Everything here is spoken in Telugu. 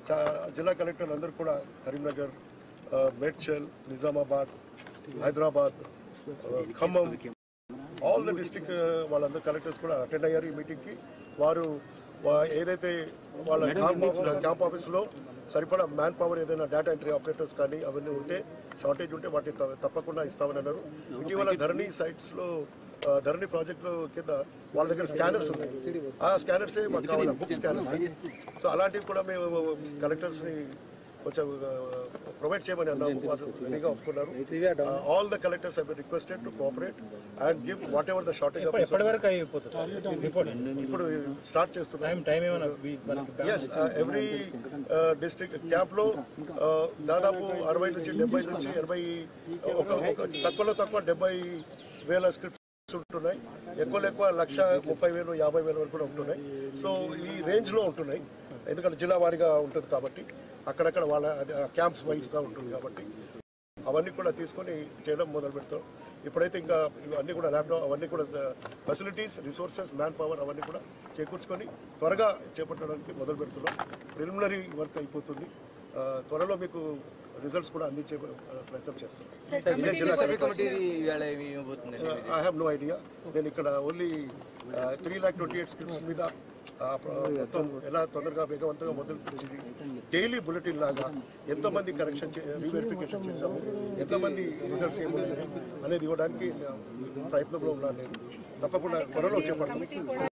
చా- జిల్లా కలెక్టర్లు అందరూ కూడా కరీంనగర్ ఆ, మేడ్చల్ నిజామాబాద్ హైదరాబాద్ ఆ, ఖమ్మం ఆల్ ద డిస్టిక్ వాళ్ళందరూ కలెక్టర్స్ కూడా అటెండ్ అయ్యారు ఈ మీటింగ్కి వారు వా- ఏదైతే వాళ్ళ క్యాంప్ ఆఫీస్ క్యాంప్ ఆఫీస్లో సరిపడా మ్యాన్ పవర్ ఏదైనా డేటా ఎంట్రీ ఆపరేటర్స్ కానీ అవన్నీ ఉంటే షార్టేజ్ ఉంటే వాటిని త- తప్పకుండా ఇస్తామని అన్నారు ఇటీవల ధరణి సైట్స్లో ఆ, ధరణి ప్రాజెక్టులో కింద వాళ్ళ దగ్గర స్కానర్స్ ఉన్నాయి ఆ స్కానర్సే మాకు కావాలి బుక్ స్కానర్స్ సో అలాంటివి కూడా మేము కలెక్టర్స్ని కొంచెం ప్రొవైడ్ చేయమని అన్నాము వాళ్ళు రెడీగా ఒప్పుకున్నారు all the collectors have been requested to cooperate and give whatever the shortage of ఎప్పటి resources. వరకు అయిపోతుంది రిపోర్ట్ ఇప్పుడు స్టార్ట్ చేస్తున్నాం టైం టైం ఏమైనా వీ- వాళ్ళకి ఎస్ ఎవ్రీ డిస్ట్రిక్ట్ క్యాంప్ లో uh, దాదాపు అరవై నుంచి డెబ్బై నుంచి ఎనభై ఒక ఒక తక్కువలో తక్కువ డెబ్బై వేల స్క్రిప్ట్స్ ఉంటున్నాయి ఎక్కువ ఎక్కువ లక్ష ముప్పై వేలు యాభై వేల వరకు కూడా ఉంటున్నాయి సో ఈ రేంజ్ లో ఉంటున్నాయి ఎందుకంటే జిల్లా వారీగా ఉంటుంది కాబట్టి అక్కడక్కడ వాళ్ళ క్యాంప్స్ వైజ్ గా ఉంటుంది కాబట్టి అవన్నీ కూడా తీసుకొని చేయడం మొదలు పెడతాం ఇప్పుడైతే ఇంకా ఇవన్నీ కూడా ల్యాప్టాప్ అవన్నీ కూడా ఫెసిలిటీస్ రిసోర్సెస్ మ్యాన్ పవర్ అవన్నీ కూడా చేకూర్చుకొని త్వరగా చేపట్టడానికి మొదలు పెడుతున్నాం ప్రిలిమినరీ వర్క్ అయిపోతుంది ఆ, త్వరలో మీకు రిజల్ట్స్ కూడా అందించే ఆ, ప్రయత్నం చేస్తాం ఇదే జిల్లా ఐ హ్యావ్ నో ఐడియా నేను ఇక్కడ only three lakh twenty eight scripts మీద ఆ, ప్ర- మొత్తం ఎలా తొందరగా వేగవంతంగా మొదలు పెట్టింది డైలీ బులెటిన్ లాగా ఎంతమంది కరెక్షన్ రీవెరిఫికేషన్ చేశాము ఎంతమంది రిజల్ట్స్ ఏమున్నాయి అనేది ఇవ్వడానికి నా ప్రయత్నంలో ఉన్నాను నేను తప్పకుండా త్వరలో చేపడతాను